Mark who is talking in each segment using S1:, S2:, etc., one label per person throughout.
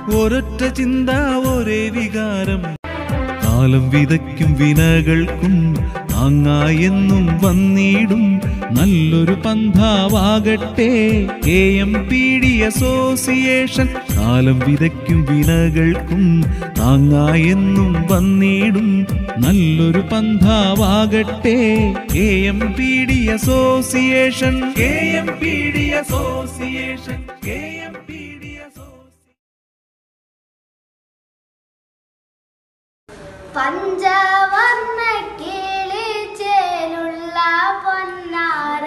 S1: ഒരൊറ്റ ചിന്ത ഒരേ വികാരം കാലം വിതയ്ക്കും വിനകൾക്കും താങ്ങായെന്നും വന്നിടും നല്ലൊരു പന്ഥാവാകട്ടെ K M P D association കാലം വിതയ്ക്കും വിനകൾക്കും താങ്ങായെന്നും വന്നിടും നല്ലൊരു പന്ഥാവാകട്ടെ K M P D association K M P D association K M P D association
S2: പഞ്ചവർണ്ണ കിളിച്ചേലുള്ള പൊന്നാര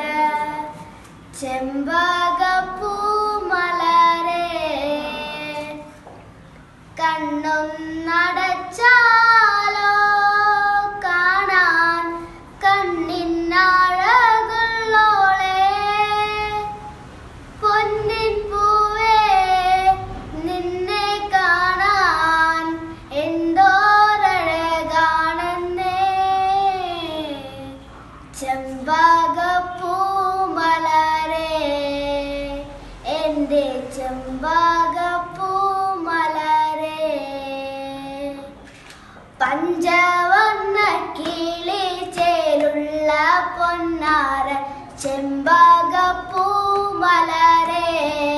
S2: ചെമ്പകപ്പൂ മലരെ കണ്ണും നടച്ചാലോ കാണാൻ കണ്ണിനാഴകുള്ളോളെ പൊന്നിൻ പൂവേ നിന്നെ കാണാൻ എന്തോരഴകാണെന്നേ ചെമ്പകപ്പൂ മലരെ എൻ്റെ ചെമ്പകപ്പൂ മലരെ പഞ്ചവർണ്ണ കിളി ചേലുള്ള പൊന്നാര ചെമ്പകപ്പൂ മലരെ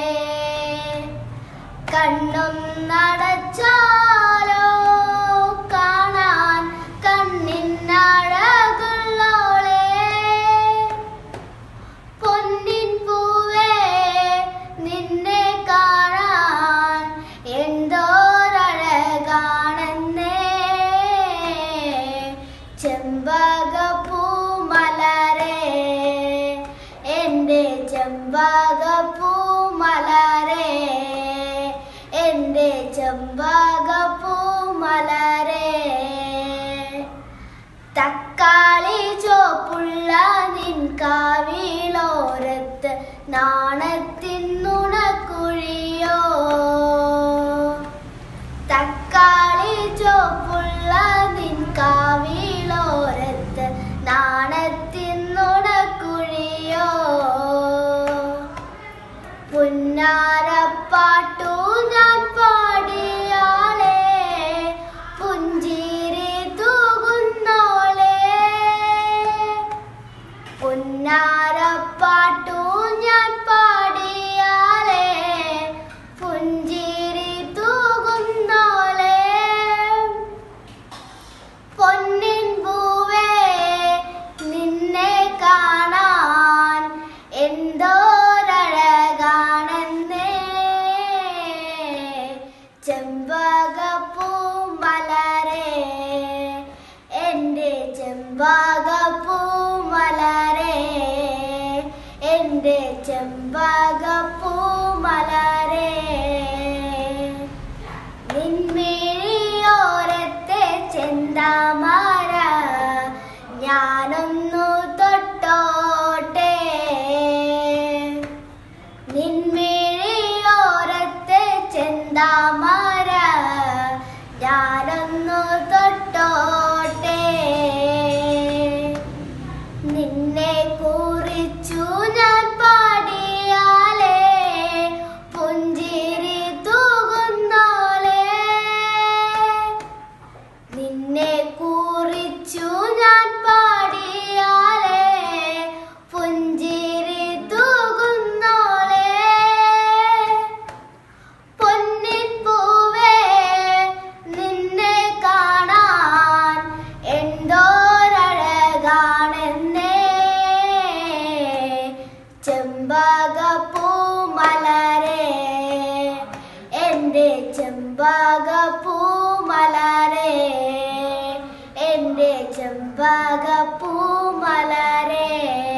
S2: കണ്ണും നടച്ചാലോ കാണാൻ കണ്ണിനഴകുള്ളോളെ പൊന്നിൻ പൂവേ നിന്നെ കാണാൻ എന്തോരഴകാണെന്നേ ചെമ്പകപ്പൂ മലരെ എൻ്റെ ചെമ്പകപ്പൂ മലരെ എൻ്റെ ചെമ്പകപ്പൂ മലരെ തക്കാളി ചോപ്പുള്ള നിൻ കാവിലോരത്ത് നാണത്തിൻ നുണക്കുഴിയോ തക്കാളി ചോപ്പുള്ള നിൻ കാവിലോരത്ത് നാണത്തിൻ നുണക്കുഴിയോ പുന്നാരപ്പാട്ടു ഞാൻ പാടിയാളെ പുഞ്ചിരി തൂകുന്നോളെ പുന്നാരപ്പാട്ടു ഞാൻ പാടിയാളെ പുഞ്ചിരി തൂകുന്നോളെ പൊന്നിൻ പൂവേ നിന്നെ കാണാൻ എന്തോരഴകാണെന്നേ ചെമ്പകപ്പൂ മലരെ എൻ്റെ ചെമ്പകപ്പൂ മലരെ എൻ്റെ ചെമ്പകപ്പൂ മലരെ നിൻമിഴിയോരത്തെ ചെന്താമര ഞാനൊന്നു തൊട്ടോട്ടെ നിൻമിഴിയോരത്തെ ചെന്താമര ഞാനൊന്നു തൊട്ടോട്ടെ നിന്നെ കുറിച്ചു ഞാൻ പാടിയാലേ പുഞ്ചിരി തൂകുന്നോളെ നിന്നെ കുറിച്ചു ഞാൻ പാടിയാലേ പുഞ്ചിരി തൂകുന്നോളെ പൊന്നിൻ പൂവേ നിന്നെ കാണാൻ എന്തോരഴകാണെന്നേ ചെമ്പകപ്പൂ മലരെ എൻ്റെ ചെമ്പകപ്പൂ മലരെ എൻ്റെ ചെമ്പകപ്പൂ മലരെ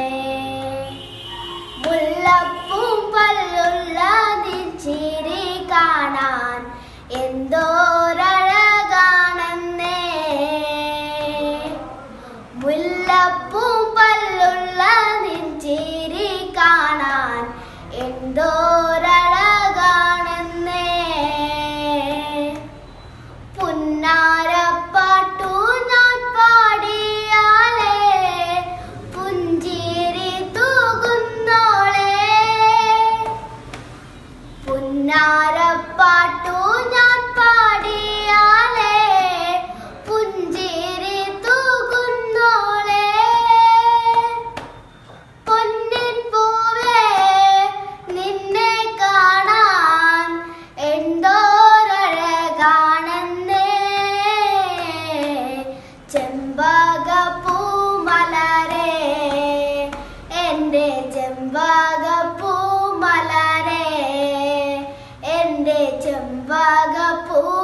S2: മുല്ലപ്പൂം പല്ലുള്ള നിൻ ചിരി കാണാൻ എന്തോരഴകാണെന്നേ മുല്ലപ്പൂം പല്ലുള്ള നിൻ ചിരി കാണാൻ എന്തോരഴകാണെന്നേ പുന്നാരപ്പാട്ടു ഞാൻ പാടിയാലേ പുഞ്ചിരി തൂകുന്നോളെ പുന്നാരപ്പാട്ടു ഞാൻ ചെമ്പക പൂവേ